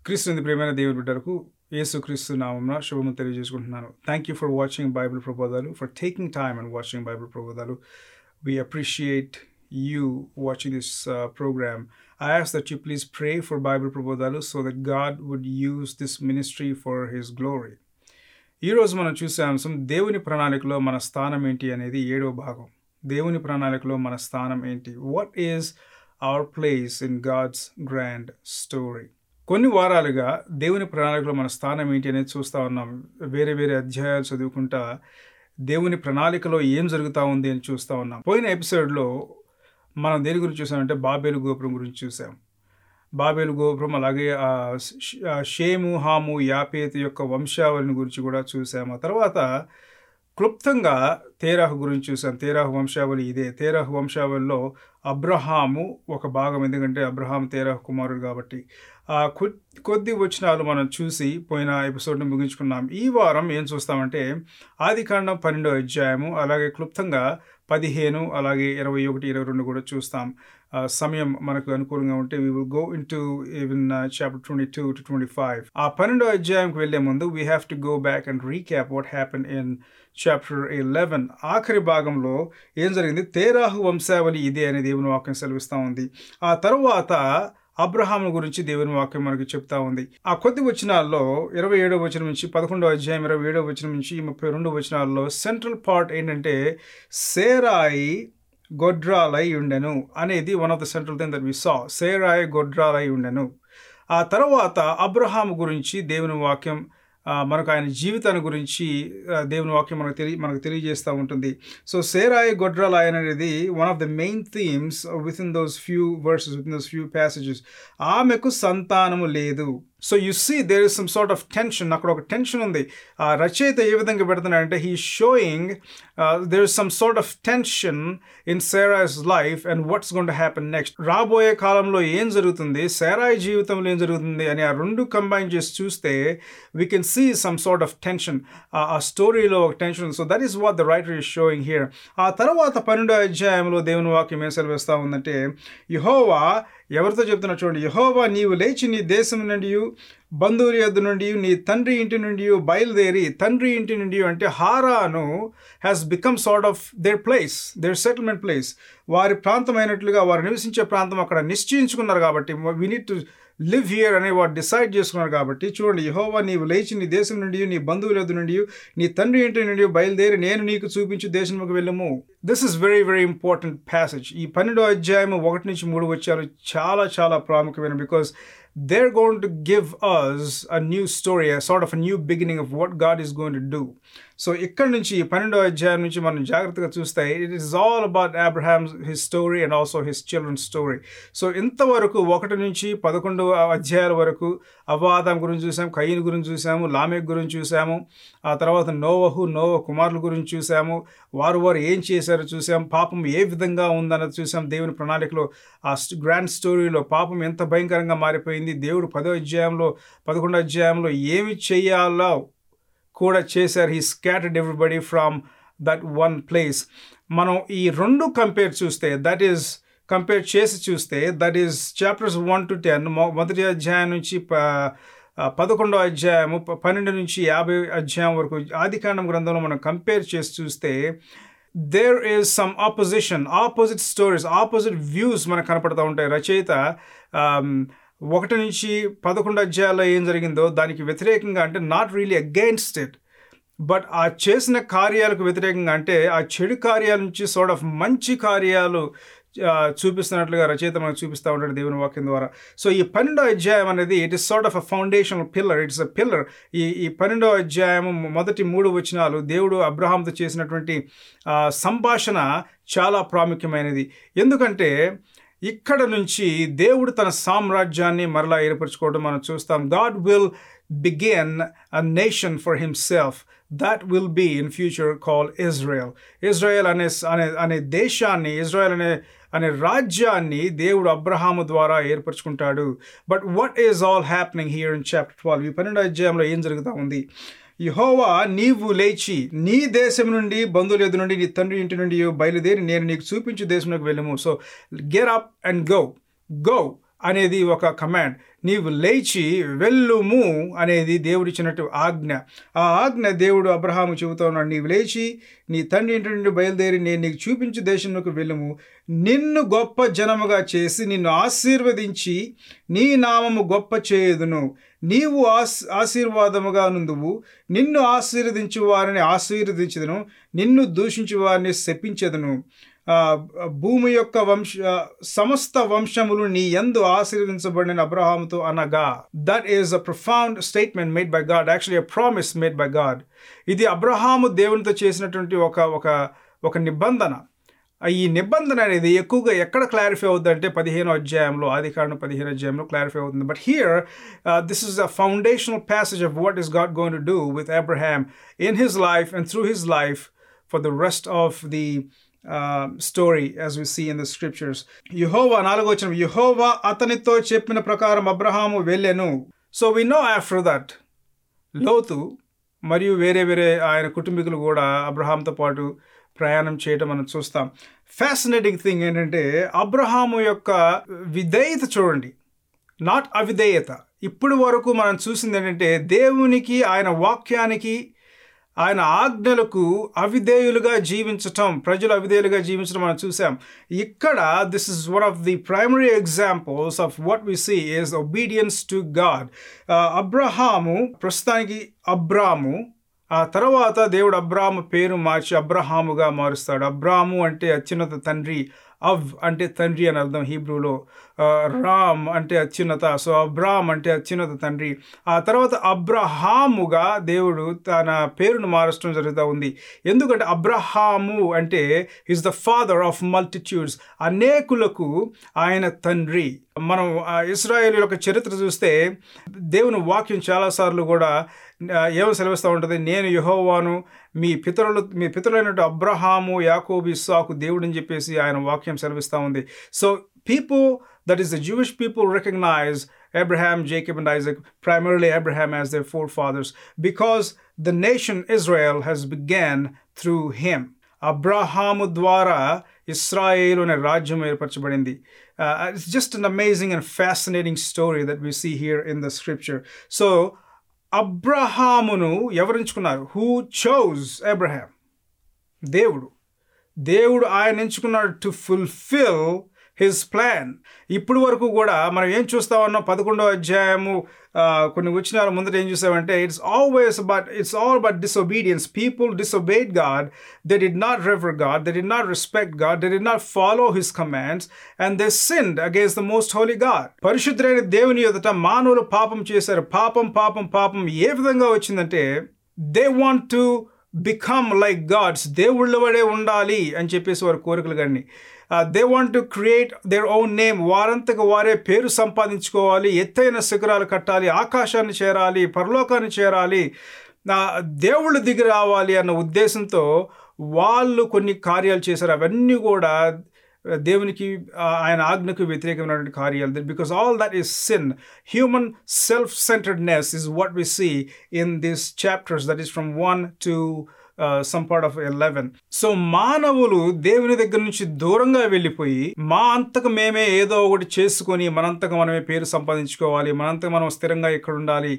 క్రీస్తుని ప్రేమైన దేవుని బిడ్డలకు యేసు క్రీస్తు నామమున శుభము తెలియజేసుకుంటున్నాను thank you for watching Bible ప్రబోధాలు for taking time and watching Bible ప్రబోధాలు we appreciate you watching this uh, program. I ask that you please pray for Bible Prabodhalu so that God would use this ministry for His glory. ఈరోజు మనం చూసే అంశం దేవుని ప్రణాళికలో మన స్థానం ఏంటి అనేది ఏడో భాగం దేవుని ప్రణాళికలో మన స్థానం ఏంటి what is our place in God's grand story కొన్ని వారాలుగా దేవుని ప్రణాళికలో మన స్థానం ఏంటి అనేది చూస్తూ ఉన్నాం వేరే వేరే అధ్యాయాలు చదువుకుంటా దేవుని ప్రణాళికలో ఏం జరుగుతూ ఉంది అని చూస్తూ ఉన్నాం పోయిన ఎపిసోడ్లో మనం దేని గురించి చూసామంటే బాబేలు గోపురం గురించి చూసాం బాబేలు గోపురం అలాగే ఆ ష్- ఆ షేము హాము యాపేతు యొక్క వంశావళిని గురించి కూడా చూసాము ఆ తర్వాత క్లుప్తంగా తేరాహు గురించి చూసాం తేరాహు వంశావళి ఇదే తేరాహు వంశావళిలో అబ్రహాము ఒక భాగం ఎందుకంటే అబ్రహాం తేరాహు కుమారుడు కాబట్టి ఆ కొ- కొద్ది వచనాలు మనం చూసి పోయిన ఎపిసోడ్ని ముగించుకున్నాం ఈ వారం ఏం చూస్తామంటే ఆదికాండం పన్నెండో అధ్యాయము అలాగే క్లుప్తంగా పదిహేను అలాగే ఇరవై ఒకటి ఇరవై రెండు కూడా చూస్తాం ఆ, సమయం మనకు అనుకూలంగా ఉంటే we will go into even chapter twenty two to twenty five ఆ పన్నెండో అధ్యాయంకి వెళ్లే ముందు we have to go back and recap what happen in chapter eleven ఆఖరి భాగంలో ఏం జరిగింది తేరాహు వంశావళి ఇదే అనే దేవుని వాక్యం సెలవిస్తూ ఉంది ఆ తరువాత అబ్రహాం గురించి దేవుని వాక్యం మనకి చెప్తా ఉంది ఆ కొద్ది వచనాల్లో ఇరవై ఏడో వచనం నుంచి పదకొండో అధ్యాయం ఇరవై ఏడో వచనం నుంచి ముప్పై రెండు వచనాల్లో సెంట్రల్ పార్ట్ ఏంటంటే సేరాయి గొడ్రాలై ఉండెను అనేది one of the central thing that we saw సేరాయి గొడ్రాలై ఉండెను ఆ తర్వాత అబ్రహాం గురించి దేవుని వాక్యం ఆ, మనకు ఆయన జీవితాన్ని గురించి ఆ, దేవుని వాక్యం మనకు తెలియ మనకు తెలియజేస్తూ ఉంటుంది సో సేరాయి గొడ్రాలై అనేది one of the main themes within those few verses within those few passages ఆమెకు సంతానము లేదు so you see there is some sort of tension అక్కడ ఒక టెన్షన్ ఉంది ఆ రచయిత ఏ విధంగా పెడుతున్నాడంటే he showing there is some sort of tension in Sarai's life and what's gonna happen next రాబోయే కాలంలో ఏం జరుగుతుంది సేరాయి జీవితంలో ఏం జరుగుతుంది అని ఆ రెండు కంబైన్ చేసి చూస్తే we can see some sort of tension ఆ స్టోరీలో ఒక టెన్షన్ so that is what the writer is showing here ఆ తర్వాత పన్నెండో అధ్యాయంలో దేవుని వాక్యం ఏం సెలవిస్తూ ఉందంటే యహోవా ఎవరితో చెప్తున్నా చూడండి యహోవా నీవు లేచి నీ దేశం నుండి బంధువుల యొద్ద నుండి నీ తండ్రి ఇంటి నుండి బయలుదేరి తండ్రి ఇంటి నుండి అంటే హారాను has become sort of their place their settlement place వారి ప్రాంతమైనట్లుగా వారు నివసించే ప్రాంతం అక్కడ నిశ్చయించుకున్నారు కాబట్టి we need to live here అనే వాడు డిసైడ్ చేసుకున్నారు కాబట్టి చూడండి యహోవా నీవు లేచి నీ దేశం నుండి నీ బంధువుల యొద్ద నుండి నీ తండ్రి ఇంటి నుండి బయలుదేరి నేను నీకు చూపించు దేశంలోకి వెళ్ళము this is very very important passage ఈ పన్నెండో అధ్యాయం ఒకటి నుంచి మూడు వచ్చారు చాలా చాలా ప్రాముఖ్యమైన because they're going to give us a new story, a sort of a new beginning of what God is going to do. So ఇక్కడ నుంచి ఈ పన్నెండో అధ్యాయం నుంచి మనం జాగ్రత్తగా చూస్తే it is all about Abraham his story and also his children story so ఇంతవరకు ఒకటి నుంచి పదకొండు అధ్యాయాల వరకు అవాదం గురించి చూసాం కయ్యన్ గురించి చూసాము లామెక్ గురించి చూసాము ఆ తర్వాత నోవహు నోవ కుమారుల గురించి చూసాము వారు వారు ఏం చేశారో చూసాం పాపం ఏ విధంగా ఉందన్నది చూసాం దేవుని ప్రణాళికలో ఆ గ్రాండ్ స్టోరీలో పాపం ఎంత భయంకరంగా మారిపోయింది దేవుడు పదో అధ్యాయంలో పదకొండో అధ్యాయంలో ఏమి చెయ్యాలో కూడా చేశారు he scattered everybody from that one place మనం ఈ రెండు కంపేర్ చూస్తే దట్ ఈస్ కంపేర్ చేసి చూస్తే that is chapters one to ten మొదటి అధ్యాయం నుంచి ప- ఆ, పదకొండో అధ్యాయము ప- పన్నెండు నుంచి యాభై అధ్యాయం వరకు ఆదికాండం గ్రంథంలో మనం కంపేర్ చేసి చూస్తే there is some opposition opposite stories opposite views మనకు కనపడతా ఉంటాయి రచయిత ఆమ్, ఒకటి నుంచి పదకొండు అధ్యాయాల్లో ఏం జరిగిందో దానికి వ్యతిరేకంగా అంటే not really against it but ఆ చేసిన కార్యాలకు వ్యతిరేకంగా అంటే ఆ చెడు కార్యాల నుంచి సార్ట్ ఆఫ్ మంచి కార్యాలు ఆ, చూపిస్తున్నట్లుగా రచయిత మనకు చూపిస్తూ ఉంటాడు దేవుని వాక్యం ద్వారా సో ఈ పన్నెండో అధ్యాయం అనేది it is sort of a foundational pillar it's a pillar ఈ ఈ పన్నెండో అధ్యాయం మొదటి మూడు వచనాలు దేవుడు అబ్రహాంతో చేసినటువంటి ఆ, సంభాషణ చాలా ప్రాముఖ్యమైనది ఎందుకంటే ఇక్కడ నుంచి దేవుడు తన సామ్రాజ్యాన్ని మరలా ఏర్పరచుకోవడం మనం చూస్తాం God will begin a nation for himself that will be in future call Israel Israel అనే అనే అనే దేశాన్ని ఇజ్రాయెల్ అనే అనే రాజ్యాన్ని దేవుడు అబ్రహాము ద్వారా ఏర్పరచుకుంటాడు but what is all happening here in chapter twelve ఈ పన్నెండు అధ్యాయంలో ఏం జరుగుతూ ఉంది యహోవా నీవు లేచి నీ దేశం నుండి బంధువుల ఎదు నుండి నీ తండ్రి ఇంటి నుండి బయలుదేరి నేను నీకు చూపించు దేశంలోకి వెళ్ళము so get up and go go అనేది ఒక కమాండ్ నీవు లేచి వెళ్ళుము అనేది దేవుడిచ్చినట్టు ఆజ్ఞ ఆ ఆజ్ఞ దేవుడు అబ్రహాము చెబుతా ఉన్నాడు నీవు లేచి నీ తండ్రి ఇంటి నుండి బయలుదేరి నేను నీకు చూపించు దేశంలోకి వెళ్ళుము నిన్ను గొప్ప జనముగా చేసి నిన్ను ఆశీర్వదించి నీ నామము గొప్ప చేయుదును నీవు ఆశ్ ఆశీర్వాదముగా నుందువు నిన్ను ఆశీర్వదించు వారిని ఆశీర్వదించదును నిన్ను దూషించు వారిని శపించదును ఆ, భూమి యొక్క వంశ ఆ, సమస్త వంశములు నీ ఎందు ఆశీర్వదించబడిన అబ్రహాముతో అనగా that is a profound statement made by God actually a promise made by God ఇది అబ్రహాము దేవునితో చేసినటువంటి ఒక ఒక ఒక నిబంధన ఆ ఈ నిబంధన అనేది ఎక్కువగా ఎక్కడ క్లారిఫై అవుతుందంటే పదిహేను అధ్యాయంలో ఆది కారణం పదిహేను అధ్యాయంలో క్లారిఫై అవుతుంది but here this is a foundational passage of what is God going to do with Abraham in his life and through his life for the rest of the story as we see in the scriptures యహోవా నాలుగో వచ్చిన యహోవా అతనితో చెప్పిన ప్రకారం అబ్రహాము వెళ్ళెను so we know after that లోతు మరియు వేరే వేరే ఆయన కుటుంబీకులు కూడా అబ్రహాంతో పాటు ప్రయాణం చేయటం మనం చూస్తాం ఫ్యాసినేటింగ్ థింగ్ ఏంటంటే అబ్రహాము యొక్క విధేయత చూడండి నాట్ అవిధేయత ఇప్పుడు వరకు మనం చూసింది ఏంటంటే దేవునికి ఆయన వాక్యానికి ఆయన ఆజ్ఞలకు అవిధేయులుగా జీవించటం ప్రజలు అవిధేయులుగా జీవించడం మనం చూసాం ఇక్కడ this is one of the primary examples of what we see is obedience to God అబ్రహాము ప్రస్తుతానికి అబ్రాము ఆ తర్వాత దేవుడు అబ్రాము పేరు మార్చి అబ్రహాముగా మారుస్తాడు అబ్రాము అంటే అత్యున్నత తండ్రి అవ్ అంటే తండ్రి అని అర్థం హీబ్రూలో ఆ, రామ్ అంటే అత్యున్నత సో అబ్రామ్ అంటే అత్యున్నత తండ్రి ఆ తర్వాత అబ్రహాముగా దేవుడు తన పేరును మారచడం జరుగుతూ ఉంది ఎందుకంటే అబ్రహాము అంటే is the father of multitudes అనేకులకు ఆయన తండ్రి మనం ఆ ఇస్రాయేల్ యొక్క చరిత్ర చూస్తే దేవుని వాక్యం చాలాసార్లు కూడా ఆ, ఏమని సెలవిస్తూ ఉంటుంది నేను యహోవాను మీ పితరులు మీ పితరులైనట్టు అబ్రహాము యాకోబు ఇస్సాకు దేవుడు అని చెప్పేసి ఆయన వాక్యం సెలవిస్తూ ఉంది so people that is the Jewish people recognise Abraham, Jacob, and Isaac, primarily Abraham as their forefathers, because the nation Israel has began through him. అబ్రహాము ద్వారా ఇస్రాయేల్ అనే రాజ్యం ఏర్పరచబడింది it's just an amazing and fascinating story that we see here in the scripture so అబ్రహామును ఎవరించుకున్నారు who chose Abraham దేవుడు దేవుడు ఆయన ఎంచుకున్నాడు టు ఫుల్ఫిల్ హిస్ ప్లాన్ ఇప్పుడు వరకు కూడా మనం ఏం చూస్తా ఉన్నాం పదకొండో అధ్యాయము ఆ, కొన్ని వచ్చినారు ముందర ఏం చూసామంటే it's always but it's all but disobedience people disobey God they did not revere God they did not respect God they did not follow his commands and they sinned against the most holy God పరిశుద్ధులైన దేవుని ఎదుట మానవులు పాపం చేశారు పాపం పాపం పాపం ఏ విధంగా వచ్చిందంటే they want to become like gods దేవుళ్ళ వడే ఉండాలి అని చెప్పేసి వారి కోరికలు కానీ they want to create their own name వారంతకు వారే పేరు సంపాదించుకోవాలి ఎత్తైన శిఖరాలు కట్టాలి ఆకాశాన్ని చేరాలి పరలోకాన్ని చేరాలి ఆ, దేవుళ్ళు దిగి రావాలి అన్న ఉద్దేశంతో వాళ్ళు కొన్ని కార్యాలు చేశారు అవన్నీ కూడా దేవునికి ఆ, ఆయన ఆజ్ఞకు వ్యతిరేకమైనటువంటి కార్యాలు because all that is sin human self centredness is what we see in this chapters that is from one to some part of eleven so మానవులు దేవుని దగ్గర నుంచి దూరంగా వెళ్ళిపోయి మా అంతకు మేమే ఏదో ఒకటి చేసుకొని మనంతకు మనమే పేరు సంపాదించుకోవాలి మనంతకు మనం స్థిరంగా ఇక్కడ ఉండాలి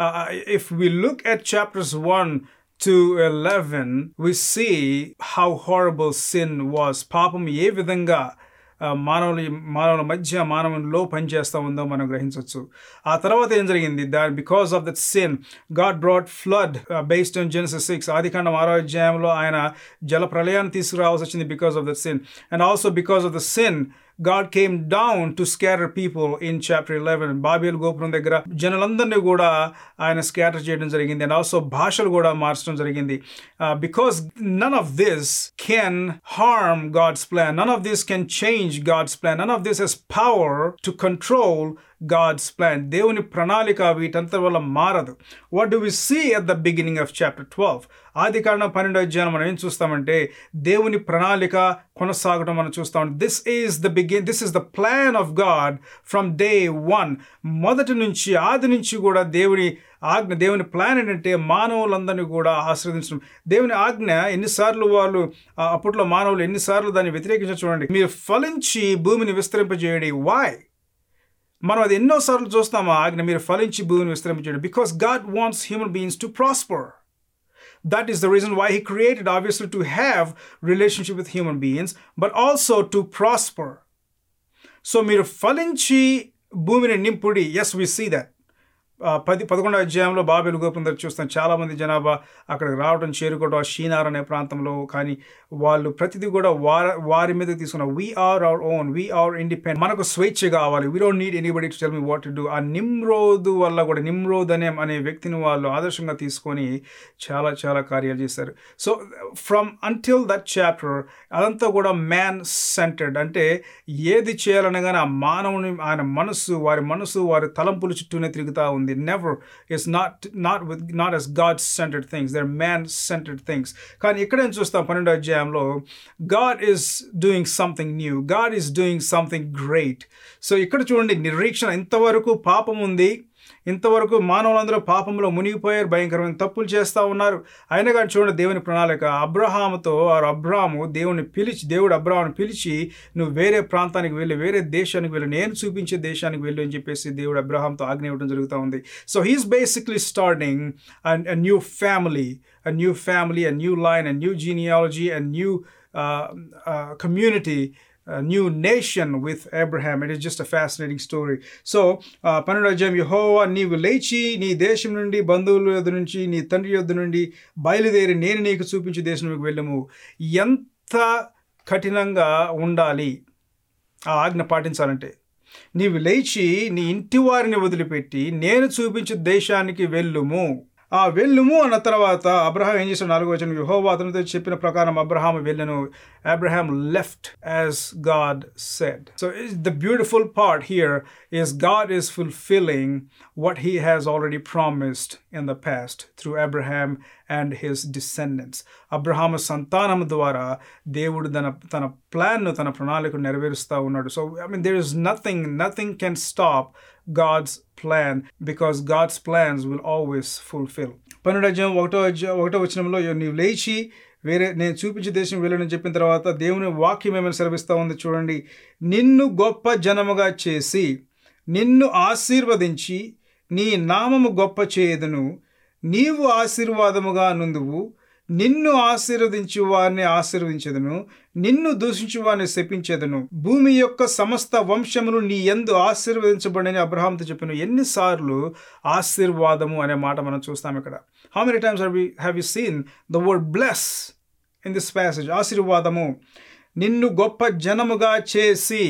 if we look at chapters one to 11, we see how horrible sin was. పాపం ఏ విధంగా ఆ, మానవుల మానవుల మధ్య మానవుల్లో పనిచేస్తూ ఉందో మనం గ్రహించవచ్చు ఆ తర్వాత ఏం జరిగింది దా because of that sin God brought flood based on Genesis six ఆది కాండం ఆరో అధ్యాయంలో ఆయన జల ప్రళయాన్ని తీసుకురావాల్సి వచ్చింది because of that sin and also because of the sin God came down to scatter people in chapter eleven Babel గోపురం దగ్గర జనులందరినీ కూడా ఆయన స్కాటర్ చేయడం జరిగింది అండ్ ఆల్సో భాషలు కూడా మార్చడం జరిగింది because none of this can harm God's plan none of this can change God's plan none of this has power to control God's plan దేవుని ప్రణాళిక వీటంతా వల్ల మారదు what do we see at the beginning of chapter twelve ఆది కారణం పన్నెండు అధ్యాయం మనం ఏం చూస్తామంటే దేవుని ప్రణాళిక కొనసాగడం మనం చూస్తాం this is the begin this is the plan of God from day one మొదటి నుంచి ఆది నుంచి కూడా దేవుని ఆజ్ఞ దేవుని ప్లాన్ ఏంటంటే మానవులందరినీ కూడా ఆశ్రదించడం దేవుని ఆజ్ఞ ఎన్నిసార్లు వాళ్ళు ఆ, అప్పట్లో మానవులు ఎన్నిసార్లు దాన్ని వ్యతిరేకించ చూడండి మీరు ఫలించి భూమిని విస్తరింపజేయడి వాయ్ మనం అది ఎన్నోసార్లు చూస్తాం ఆ ఆజ్ఞ మీరు ఫలించి భూమిని విశ్రమించండి because God wants human beings to prosper that is the reason why he created obviously to have relationship with human beings but also to prosper so మీరు ఫలించి భూమిని నింపుడి ఎస్ వి సీ దట్ పది పదకొండో అధ్యాయంలో బాబెలు గోపురం దగ్గర చూస్తాం చాలామంది జనాభా అక్కడికి రావడం చేరుకోవడం ఆ షీనార్ అనే ప్రాంతంలో కానీ వాళ్ళు ప్రతిదీ కూడా వారి వారి మీద తీసుకున్న we are our own we are independent మనకు స్వేచ్ఛ కావాలి we don't need anybody to tell me what to do ఆ నిమ్రోదు వల్ల కూడా నిమ్రోద్ అనే అనే వ్యక్తిని వాళ్ళు ఆదర్శంగా తీసుకొని చాలా చాలా కార్యాలు చేశారు so from until that chapter అదంతా కూడా మ్యాన్ సెంటర్డ్ అంటే ఏది చేయాలనగానే ఆ మానవుని ఆయన మనసు వారి మనసు వారి తలంపుల చుట్టూనే తిరుగుతూ ఉంది never it's not not with not as God centred things there man centred things కానీ ఇక్కడేం చూస్తాం పన్నెండో అధ్యాయంలో God is doing something new God is doing something great so ఇక్కడ చూడండి నిరీక్షణ ఇంతవరకు పాపం ఉంది ఇంతవరకు మానవులందరూ పాపంలో మునిగిపోయారు భయంకరమైన తప్పులు చేస్తూ ఉన్నారు అయినా కానీ చూడండి దేవుని ప్రణాళిక అబ్రహాముతో ఆ అబ్రహాము దేవుని పిలిచి దేవుడు అబ్రహాముని పిలిచి నువ్వు వేరే ప్రాంతానికి వెళ్ళి వేరే దేశానికి వెళ్ళి నేను చూపించే దేశానికి వెళ్ళి అని చెప్పేసి దేవుడు అబ్రహాంతో ఆజ్ఞ ఇవ్వడం జరుగుతూ ఉంది so he's basically starting and a new family a new family a new line a new genealogy a new uh, uh, community a new nation with Abraham. It is just a fascinating story. So, పన్నెండు అధ్యాయం యహోవా నీవు లేచి నీ దేశం నుండి బంధువుల యొద్ద నుంచి నీ తండ్రి యొద్ద నుండి బయలుదేరి నేను నీకు చూపించే దేశంలోకి వెళ్ళము ఎంత కఠినంగా ఉండాలి ఆ ఆజ్ఞ పాటించాలంటే నీవు లేచి నీ ఇంటి వారిని వదిలిపెట్టి నేను చూపించే దేశానికి వెళ్ళుము ఆ వెళ్ళుము అన్న తర్వాత అబ్రహాం ఏం చేశాడు నాలుగో వచ్చిన యహోవా అతనితో చెప్పిన ప్రకారం అబ్రహాం వెళ్ళను Abraham left as God said so the beautiful part here is God is fulfilling what he has already promised in the past through Abraham and his descendants. Abraham సంతానం ద్వారా దేవుడు తన తన ప్లాన్ను తన ప్రణాళికను నెరవేరుస్తూ ఉన్నాడు so I mean there is nothing nothing can stop God's plan because God's plans will always fulfil పన్నెండు అధ్యాయం ఒకటో అధ్యాయం ఒకటో వచనంలో నీవు లేచి వేరే నేను చూపించే దేశం వెళ్ళని చెప్పిన తర్వాత దేవుని వాక్యం ఏమైనా సెలవిస్తూ ఉంది చూడండి నిన్ను గొప్ప జనముగా చేసి నిన్ను ఆశీర్వదించి నీ నామము గొప్ప చేయదును నీవు ఆశీర్వాదముగా నుందువు నిన్ను ఆశీర్వదించి వారిని ఆశీర్వదించదును నిన్ను దూషించి వారిని శపించేదను భూమి యొక్క సమస్త వంశములు నీ ఎందు ఆశీర్వదించబడని అబ్రహాంతో చెప్పిన ఎన్నిసార్లు ఆశీర్వాదము అనే మాట మనం చూస్తాం ఇక్కడ how many times have you seen the word bless in this passage ఆశీర్వాదము నిన్ను గొప్ప జనముగా చేసి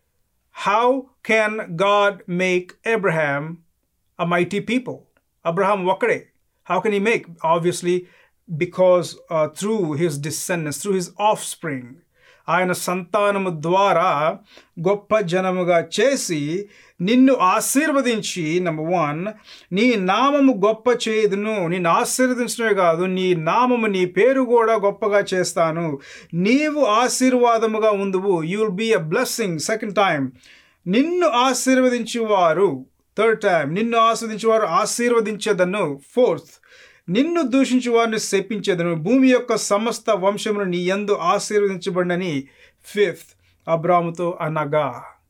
how can God make Abraham a mighty people Abraham ఒక్కడే how can he make obviously because through his descendants through his offspring ఆయన సంతానము ద్వారా గొప్ప జనముగా చేసి నిన్ను ఆశీర్వదించి నెంబర్ వన్ నీ నామము గొప్ప చేయదును నిన్ను ఆశీర్వదించడమే కాదు నీ నామము నీ పేరు కూడా గొప్పగా చేస్తాను నీవు ఆశీర్వాదముగా ఉందువు you will be a blessing second time నిన్ను ఆశీర్వదించేవారు థర్డ్ టైం నిన్ను ఆస్వాదించేవారు ఆశీర్వదించేదను ఫోర్త్ నిన్ను దూషించు వారిని శపించేదను భూమి యొక్క సమస్త వంశమును నీ యందు ఆశీర్వదించబడినని ఫిఫ్త్ అబ్రాముతో అనగా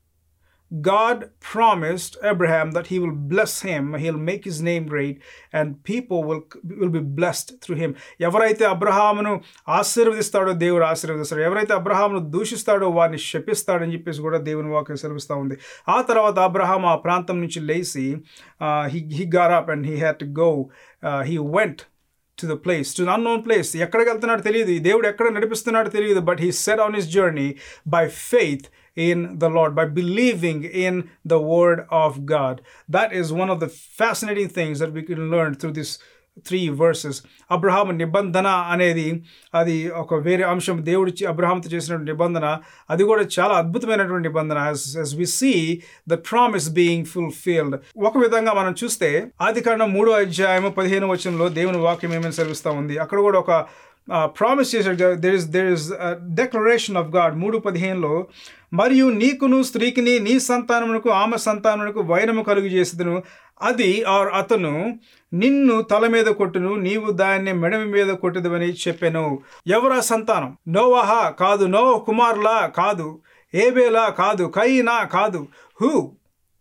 God promised Abraham that he will bless him, he'll make his name great, and people will, will be blessed through him. ఎవరైతే అబ్రహామును ఆశీర్వదిస్తాడో దేవుడు ఆశీర్వదిస్తాడు ఎవరైతే అబ్రహామును దూషిస్తాడో వారిని శపిస్తాడని చెప్పేసి కూడా దేవుని వాక్యం సెలవిస్తూ ఉంది ఆ తర్వాత అబ్రహాం ఆ ప్రాంతం నుంచి లేచి he he got up and he had to go he went to the place to unknown place ఎక్కడికి వెళ్తున్నాడో తెలియదు ఈ దేవుడు ఎక్కడ నడిపిస్తున్నాడో తెలియదు but he set on his journey by faith in the Lord, by believing in the Word of God. That is one of the fascinating things that we can learn through this three verses Abraham నిబంధన అనేది అది ఒక వేరే అంశం దేవుడు అబ్రహాంతో చేసినటువంటి నిబంధన అది కూడా చాలా అద్భుతమైనటువంటి నిబంధన as we see the promise being fulfilled ఒక విధంగా మనం చూస్తే ఆది కారణం మూడో అధ్యాయం పదిహేను వచనంలో దేవుని వాక్యం ఏమైనా సెలవిస్తూ ఉంది అక్కడ కూడా ఒక ప్రామిస్ చేశాడు there is there is declaration of God మూడు పదిహేనులో మరియు నీకును స్త్రీకిని నీ సంతానమునకు ఆమె సంతానమునకు వైరము కలుగు చేసేదను అది ఆర్ అతను నిన్ను తల మీద కొట్టును నీవు దాన్ని మెడమి మీద కొట్టుదవని చెప్పాను ఎవరా సంతానం నోవాహా కాదు నో కుమార్లా కాదు ఏబేలా కాదు కైనా కాదు హూ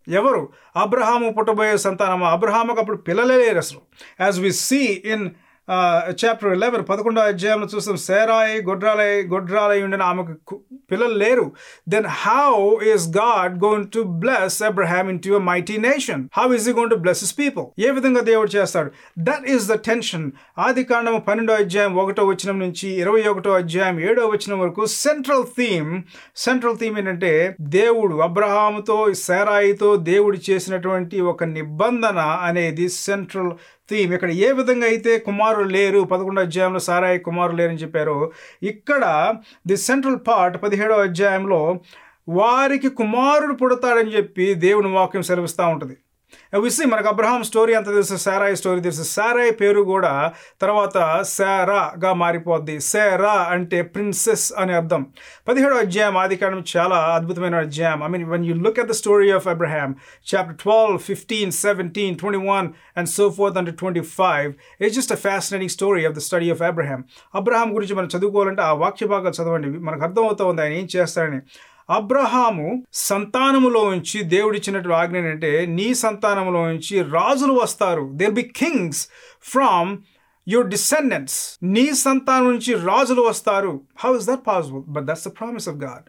ఎవరు అబ్రహాము పుట్టబోయే సంతానము అబ్రహాముకు అప్పుడు పిల్లలే లేరు అసలు as we see in chapter eleven పదకొండో అధ్యాయంలో చూస్తాం సేరాయి గొడ్రాలై గొడ్రాలై ఉండిన ఆమెకు కు- పిల్లలు లేరు then how is God going to bless Abraham into mighty nation how is he going to bless his people ఏ విధంగా దేవుడు చేస్తాడు దట్ ఈస్ ద టెన్షన్ ఆది కాండము పన్నెండో అధ్యాయం ఒకటో వచనం నుంచి ఇరవై ఒకటో అధ్యాయం ఏడో వచనం వరకు సెంట్రల్ థీమ్ సెంట్రల్ థీమ్ ఏంటంటే దేవుడు అబ్రహాముతో సేరాయితో దేవుడు చేసినటువంటి ఒక నిబంధన అనేది సెంట్రల్ థీమ్ ఇక్కడ ఏ విధంగా అయితే కుమారులు లేరు పదకొండో అధ్యాయంలో సారాయి కుమారులు లేరని చెప్పారో ఇక్కడ ది సెంట్రల్ పార్ట్ పదిహేడో అధ్యాయంలో వారికి కుమారుడు పుడతాడని చెప్పి దేవుని వాక్యం సెలవిస్తూ ఉంటుంది విసి మనకు అబ్రహాం స్టోరీ అంత తెలుసు సారాయి స్టోరీ తెలుసు సారాయి పేరు కూడా తర్వాత సారాగా మారిపోద్ది సారా అంటే ప్రిన్సెస్ అని అర్థం పదిహేడో అధ్యాయం ఆది కాండం చాలా అద్భుతమైన అధ్యాయం I mean when you look at the story of Abraham chapter twelve fifteen seventeen twenty one and so forth and twenty five it's just a fascinating story of the study of Abraham Abraham గురించి మనం చదువుకోవాలంటే ఆ వాక్య భాగాలు చదవండి మనకు అర్థమవుతా ఉంది ఆయన ఏం చేస్తాడని అబ్రహాము సంతానములో నుంచి దేవుడిచ్చినటువంటి ఆజ్ఞ ఏంటంటే నీ సంతానములో నుంచి రాజులు వస్తారు there be kings from your descendants నీ సంతానం నుంచి రాజులు వస్తారు how is that possible but that's the promise of God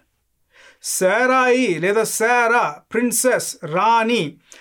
Sarai లేదా సారా ప్రిన్సెస్ రాణి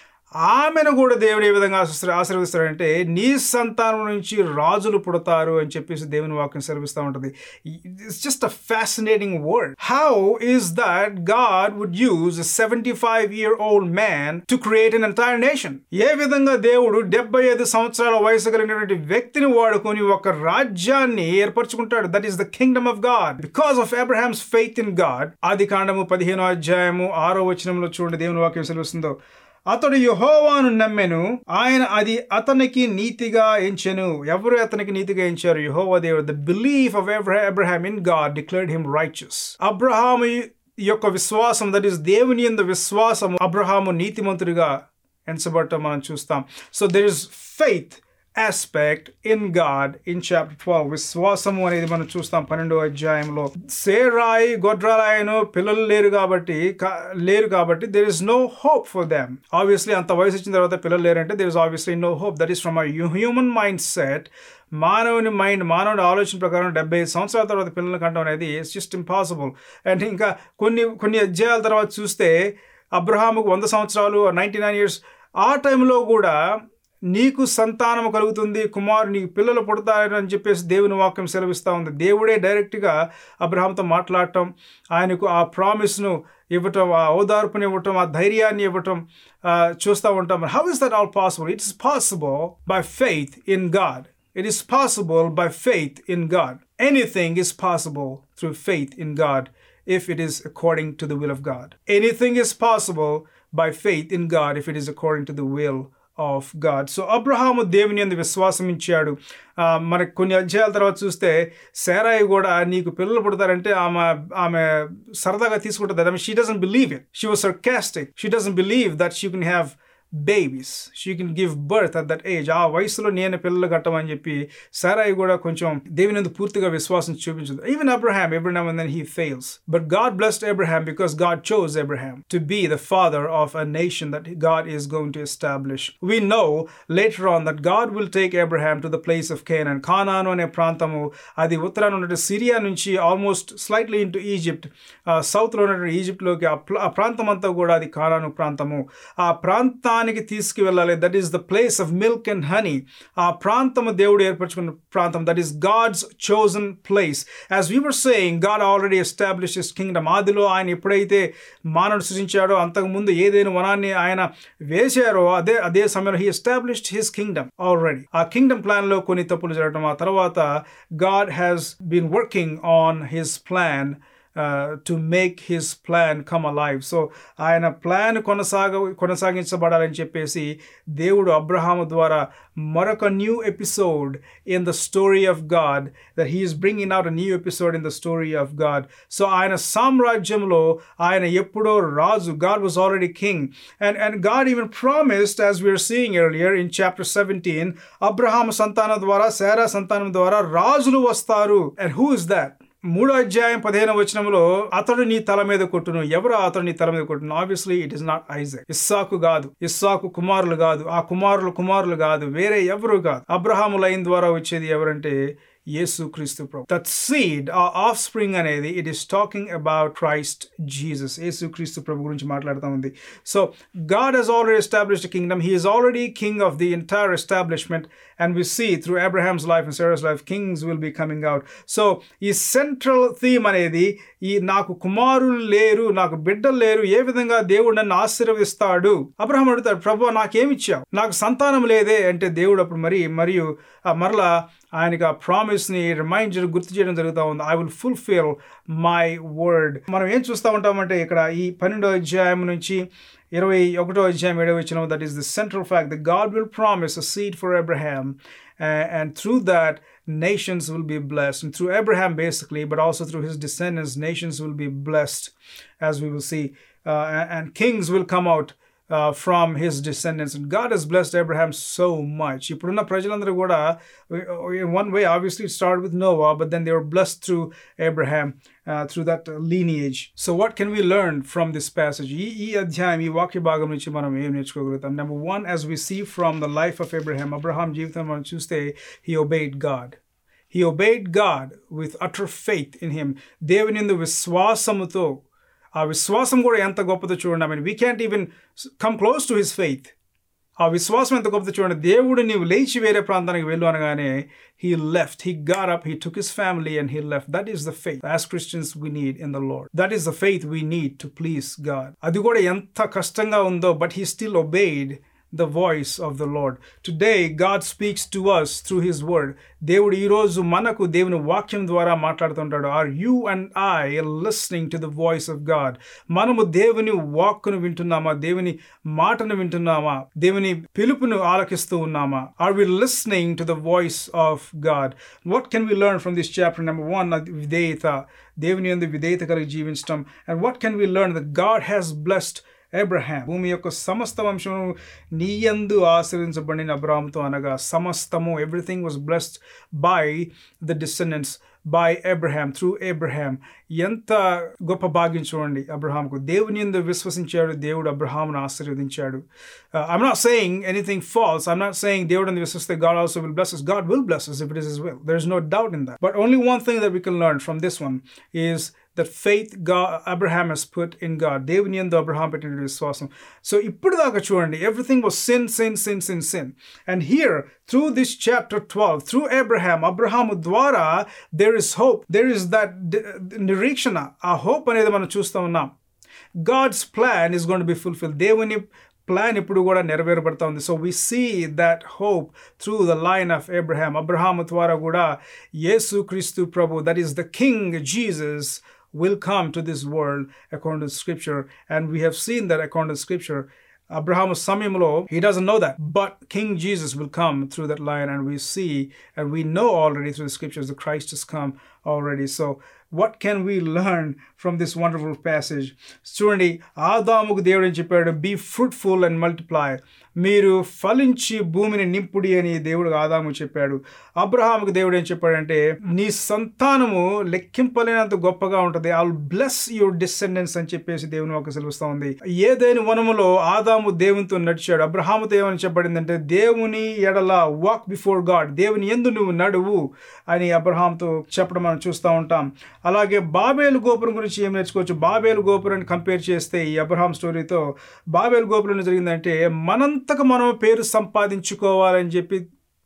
ఆమెను కూడా దేవుడు ఏ విధంగా ఆశీర్వ- ఆశీర్వదిస్తాడంటే నీ సంతానం నుంచి రాజులు పుడతారు అని చెప్పేసి దేవుని వాక్యం సెలవిస్తూ ఉంటుంది it's just a fascinating word how is that God would use seventy five year old man to create an entire nation ఏ విధంగా దేవుడు డెబ్బై ఐదు సంవత్సరాల వయసు కలిగినటువంటి వ్యక్తిని వాడుకొని ఒక రాజ్యాన్ని ఏర్పరచుకుంటాడు that is the kingdom of God because of Abraham's faith in God ఆది కాండము పదిహేనో అధ్యాయము ఆరో వచనంలో చూడండి దేవుని వాక్యం సెలవుస్తుందో అతడు యహోవాను నమ్మెను ఆయన అది అతనికి నీతిగా ఎంచెను ఎవరు అతనికి నీతిగా ఎంచారు యహోవా దేవుడు the belief of Abraham in God declared him righteous Abraham యొక్క విశ్వాసం దట్ ఈస్ దేవుని యందు విశ్వాసం అబ్రహాము నీతిమంతుడిగా ఎంచబడటం మనం చూస్తాం so there is faith aspect in God in chapter twelve విశ్వాసము అనేది మనం చూస్తాం పన్నెండో అధ్యాయంలో సేరాయి గొడ్రాలయను పిల్లలు లేరు కాబట్టి కా- లేరు కాబట్టి there is no hope for them obviously అంత వయసు వచ్చిన తర్వాత పిల్లలు లేరంటే there is obviously no hope that is from a human mind set మానవుని మైండ్ మానవుడి ఆలోచన ప్రకారం డెబ్బై ఐదు సంవత్సరాల తర్వాత పిల్లలు కంటం అనేది ఇట్స్ జస్ట్ ఇంపాసిబుల్ అండ్ ఇంకా కొన్ని కొన్ని అధ్యాయాల తర్వాత చూస్తే అబ్రహాముకు వంద సంవత్సరాలు నైంటీ నైన్ ఇయర్స్ ఆ టైంలో కూడా నీకు సంతానం కలుగుతుంది కుమారు నీకు పిల్లలు పుడతారని అని చెప్పేసి దేవుని వాక్యం సెలవిస్తూ ఉంది దేవుడే డైరెక్ట్గా అబ్రహాంతో మాట్లాడటం ఆయనకు ఆ ప్రామిస్ను ఇవ్వటం ఆ ఓదార్పుని ఇవ్వటం ఆ ధైర్యాన్ని ఇవ్వటం ఆ, చూస్తూ ఉంటాం how is that all possible it's possible by faith in God It is possible by faith in God. Anything is possible through faith in God if it is according to the will of God. Anything is possible by faith in God if it is according to the will of God so Abraham దేవుని అందు విశ్వాసం ఇచ్చాడు ఆ, మనకు కొన్ని అధ్యాయాల తర్వాత చూస్తే శారాయి కూడా నీకు పిల్లలు పుడతారంటే ఆమె ఆమె సరదాగా తీసుకుంటుంది I she doesn't believe it she was sarcastic she doesn't believe that she can have babies she can give birth at that age ఆ వయసులో నేను పిల్లలు కట్టమని చెప్పి సారాయి కూడా కొంచెం దేవుని యందు పూర్తిగా విశ్వాసం చూపించదు even Abraham Abraham and then he fails but God blessed Abraham because God chose Abraham to be the father of a nation that God is going to establish we know later on that God will take Abraham to the place of Canaan and ఖానాను అనే ప్రాంతము అది ఉత్తరాన ఉన్నటువంటి Syria నుంచి almost slightly into Egypt సౌత్లో ఉన్నటువంటి ఈజిప్ట్లోకి ఆ ప్ల- ఆ ప్రాంతం అంతా కూడా అది ఖానాను ప్రాంతము ఆ ప్రాంతానికి తీసుకువెళ్ళాలి that is the place of milk and honey ఆ ప్రాంతము దేవుడు ఏర్పరచుకున్న ప్రాంతం that is God's chosen place as we were saying God already establish his kingdom ఆదిలో ఆయన ఎప్పుడైతే మానవుడు సృజించాడో అంతకుముందు ఏదైనా వనాన్ని ఆయన వేశారో అదే అదే సమయంలో he established his kingdom already ఆ కింగ్డమ్ ప్లాన్లో కొన్ని తప్పులు జరగడం ఆ తర్వాత God has been working on his plan to make his plan come alive so ఆయన ప్లాన్ కొనసాగ కొనసాగించబడాలని చెప్పేసి దేవుడు అబ్రహాము ద్వారా మరొక new episode in the story of God that he is bringing out a new episode in the story of God so ఆయన సామ్రాజ్యంలో ఆయన ఎప్పుడో రాజు God was already king and and God even promised as we are seeing earlier in chapter seventeen Abraham సంతానం ద్వారా శారా సంతానం ద్వారా రాజులు వస్తారు అండ్ హూ ఇస్ దాట్ మూడో అధ్యాయం పదిహేను వచనంలో అతడు నీ తల మీద కొట్టును ఎవరు అతడు నీ తల మీద కొట్టును obviously it is not Isaac ఇస్సాకు కాదు ఇస్సాకు కుమారులు కాదు ఆ కుమారులు కుమారులు కాదు వేరే ఎవరు కాదు అబ్రహాము లైన్ ద్వారా వచ్చేది ఎవరంటే యేసు క్రీస్తు ప్రభు దట్ సీడ్ ఆ ఆఫ్ స్ప్రింగ్ అనేది it is talking about Christ Jesus యేసు క్రీస్తు ప్రభు గురించి మాట్లాడుతూ ఉంది so God he's already established kingdom he is already king of the entire establishment and we see through Abraham's life and Sarah's life kings will be coming out so ఈ central theme అనేది ఈ నాకు కుమారులు లేరు నాకు బిడ్డలు లేరు ఏ విధంగా దేవుడు నన్ను ఆశీర్వదిస్తాడు అబ్రహం అడుగుతాడు ప్రభు నాకేమిచ్చావు నాకు సంతానం లేదే అంటే దేవుడు అప్పుడు మరి మరియు మరలా ఆయనకి ఆ ప్రామిస్ని రిమైండ్ చేయడం గుర్తు చేయడం జరుగుతూ ఉంది I will fulfil my word మనం ఏం చూస్తూ ఉంటామంటే ఇక్కడ ఈ పన్నెండో అధ్యాయం నుంచి ఇరవై ఒకటో అధ్యాయం ఏడవ వచ్చిన that is the central fact the God will promise a seed for Abraham and through that nations will be blessed. And through Abraham, basically, but also through his descendants, nations will be blessed, as we will see. Uh, and, and kings will come out uh, from his descendants. And God has blessed Abraham so much. ఇప్పుడున్న ప్రజలందరూ కూడా in one way, obviously, it started with Noah, but then they were blessed through Abraham, uh, through that lineage. So what can we learn from this passage? ఈ ఈ అధ్యాయం ఈ వాక్య భాగం నుంచి మనం ఏం నేర్చుకోగలుగుతాం number one as we see from the life of Abraham Abraham జీవితం మనం చూస్తే he obeyed God he obeyed God with utter faith in him దేవుని ఎందు విశ్వాసముతో ఆ విశ్వాసం కూడా ఎంత గొప్పదో చూడండి I mean we can't even come close to his faith ఆ విశ్వాసం ఎంత గొప్పదో చూడండి దేవుడు నీవు లేచి వేరే ప్రాంతానికి వెళ్ళు అనగానే he left he got up he took his family and he left that is the faith as Christians we need in the Lord that is the faith we need to please God అది కూడా ఎంత కష్టంగా ఉందో but he still obeyed the voice of the Lord. Today, God speaks to us through His Word. దేవుడు ఈరోజు మనకు దేవుని వాక్యం ద్వారా మాట్లాడుతుంటాడు are you and I listening to the voice of God మనము దేవుని వాక్కును వింటున్నామా దేవుని మాటను వింటున్నామా దేవుని పిలుపును ఆలకిస్తూ ఉన్నామా are we listening to the voice of God what can we learn from this chapter number one విధేయత దేవుని ఎందు విధేయత కలిగి జీవించడం and what can we learn that God has blessed Abraham భూమి యొక్క సమస్త వంశము నీయందు ఆశ్రయించబడిన అబ్రాహాంతో అనగా సమస్తము everything was blessed by the descendants by Abraham through Abraham ఎంత గొప్ప భాగ్యం చూడండి అబ్రహాంకు దేవుని ఎందు విశ్వసించాడు దేవుడు అబ్రహాంను ఆశీర్వదించాడు I'm not saying anything false I'm not saying దేవుడు ఎందు విశ్వసిస్తే God also will bless God will bless if it is is will there is no doubt in that but only one thing that we can learn from this one is that faith God, Abraham has put in God. దేవుని ఎందు Abraham పెట్టిన విశ్వాసం so ఇప్పుడు దాకా చూడండి everything was sin sin sin sin sin and here through this chapter twelve through Abraham Abraham ద్వారా there is hope there is that నిరీక్షణ ఆ హోప్ అనేది మనం చూస్తూ ఉన్నాం God's plan is gonna be fulfil దేవుని ప్లాన్ ఇప్పుడు కూడా నెరవేరబడతా ఉంది so we see that hope through the line of Abraham Abraham ద్వారా కూడా యేసు క్రీస్తు ప్రభు that is the king Jesus will come to this world according to scripture and we have seen that according to scripture Abraham Samimlo, he doesn't know that. But King Jesus will come through that line, and we see and we know already through the scriptures that Christ has come already. So, what can we learn from this wonderful passage? చూడండి ఆదాముకు దేవుడు ఏం చెప్పాడు be fruitful and multiply మీరు ఫలించి భూమిని నింపుడి అని దేవుడు ఆదాము చెప్పాడు అబ్రహాముకు దేవుడు ఏం చెప్పాడంటే నీ సంతానము లెక్కింపలేనంత గొప్పగా ఉంటుంది I will bless your descendants అని చెప్పేసి దేవుని ఒక సెలవుస్తూ ఉంది ఏదైనా వనములో ఆదాము దేవునితో నడిచాడు అబ్రహాముతో ఏమని చెప్పబడిందంటే దేవుని ఎడల వాక్ బిఫోర్ గాడ్ దేవుని ఎందు నువ్వు నడువు అని అబ్రహాంతో చెప్పడం మనం చూస్తూ ఉంటాం అలాగే బాబేలు గోపురం గురించి ఏం నేర్చుకోవచ్చు బాబేలు గోపురాన్ని కంపేర్ చేస్తే ఈ అబ్రహాం స్టోరీతో బాబేలు గోపురం జరిగిందంటే మనంతకు మనం పేరు సంపాదించుకోవాలని చెప్పి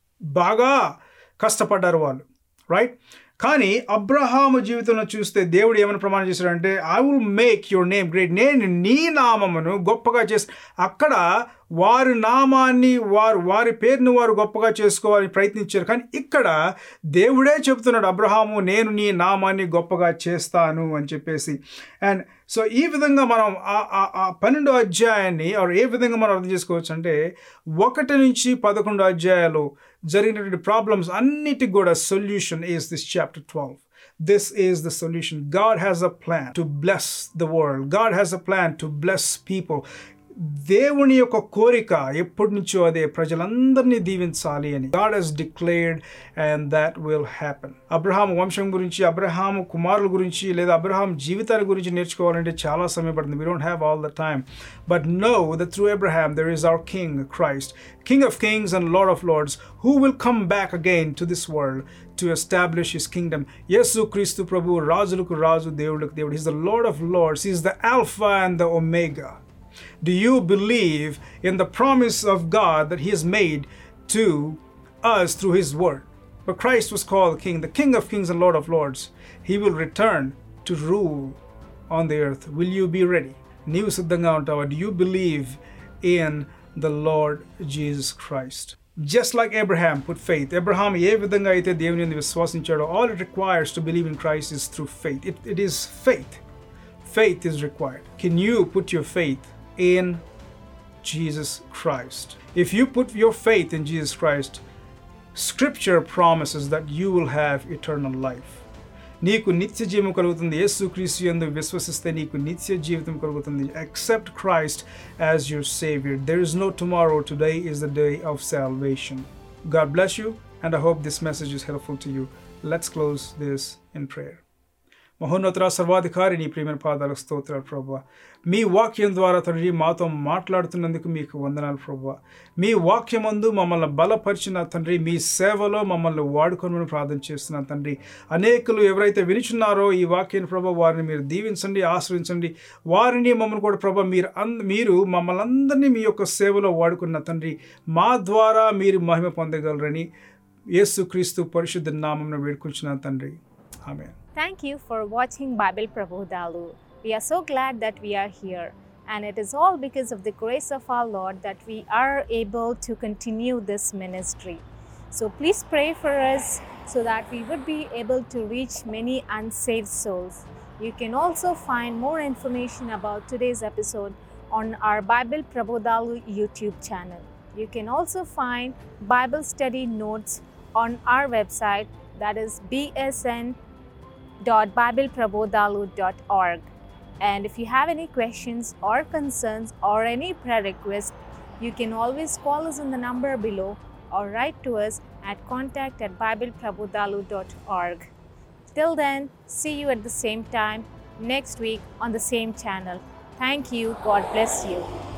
బాగా కష్టపడ్డారు వాళ్ళు రైట్ కానీ అబ్రహాము జీవితంలో చూస్తే దేవుడు ఏమైనా ప్రమాణం చేశాడంటే I will make your name great నేను నీ నామమును గొప్పగా చేసి అక్కడ వారి నామాన్ని వారు వారి పేరును వారు గొప్పగా చేసుకోవాలని ప్రయత్నించారు కానీ ఇక్కడ దేవుడే చెబుతున్నాడు అబ్రహాము నేను నీ నామాన్ని గొప్పగా చేస్తాను అని చెప్పేసి అండ్ సో ఈ విధంగా మనం ఆ పన్నెండో అధ్యాయాన్ని ఏ విధంగా మనం అర్థం చేసుకోవచ్చు అంటే ఒకటి నుంచి పదకొండు అధ్యాయాలు జరిగినటువంటి ప్రాబ్లమ్స్ అన్నిటికి కూడా solution is this chapter twelve this is the solution. God has a plan to bless the world. God has a plan to bless people. దేవుని యొక్క కోరిక ఎప్పటి నుంచో అదే ప్రజలందరినీ దీవించాలి అని God has declared and that will happen Abraham వంశం గురించి అబ్రహాం కుమారుల గురించి లేదా అబ్రహాం జీవితాల గురించి నేర్చుకోవాలంటే చాలా సమయం పడుతుంది we don't have all the time but no the through Abraham there is our king Christ king of kings and lord of lords who will come back again to this world to establish his kingdom యేసు క్రీస్తు ప్రభు రాజులకు రాజు దేవుడికి దేవుడు is the lord of lords is the alpha and the omega Do you believe in the promise of God that He has made to us through His Word? But Christ was called King, the King of Kings and Lord of Lords. He will return to rule on the earth. Will you be ready? నీవు సిద్ధంగా ఉంటావా Do you believe in the Lord Jesus Christ? Just like Abraham put faith, Abraham ఏ విధంగా అయితే దేవుని యందు విశ్వసించాడో all it requires to believe in Christ is through faith. It, it is faith. Faith is required. Can you put your faith in Jesus Christ? If you put your faith in Jesus Christ, Scripture promises that you will have eternal life. నీకు నిత్య జీవం కలుగుతుంది యేసు క్రీస్తు యందు విశ్వసిస్తే నీకు నిత్య జీవితం కలుగుతుంది accept Christ as your savior there is no tomorrow today is the day of salvation God bless you and I hope this message is helpful to you let's close this in prayer మహోన్నతుల సర్వాధికారి నీ ప్రియమైన పాదాలకు స్తోత్రాలు ప్రభు మీ వాక్యం ద్వారా తండ్రి మాతో మాట్లాడుతున్నందుకు మీకు వందనాలు ప్రభు మీ వాక్యమందు మమ్మల్ని బలపరిచిన తండ్రి మీ సేవలో మమ్మల్ని వాడుకొనమని ప్రార్థన చేస్తున్నాను తండ్రి అనేకులు ఎవరైతే వినిచున్నారో ఈ వాక్యాన్ని ప్రభు వారిని మీరు దీవించండి ఆశ్రయించండి వారిని మమ్మల్ని కూడా ప్రభు మీరు అన్ మీరు మమ్మల్ని అందరినీ మీ యొక్క సేవలో వాడుకున్న తండ్రి మా ద్వారా మీరు మహిమ పొందగలరని యేసుక్రీస్తు పరిశుద్ధ నామం వేడుకుంటున్నాను తండ్రి ఆమె Thank you for watching Bible Prabodhalu. We are so glad that we are here, and it is all because of the grace of our Lord that we are able to continue this ministry. So please pray for us so that we would be able to reach many unsaved souls. You can also find more information about today's episode on our Bible Prabodhalu YouTube channel. You can also find Bible study notes on our website that is bsn www.bibleprabodhalu.org. And if you have any questions or concerns or any prayer requests, you can always call us on the number below or write to us at contact at bibleprabodhalu.org. Till then, see you at the same time next week on the same channel. Thank you. God bless you.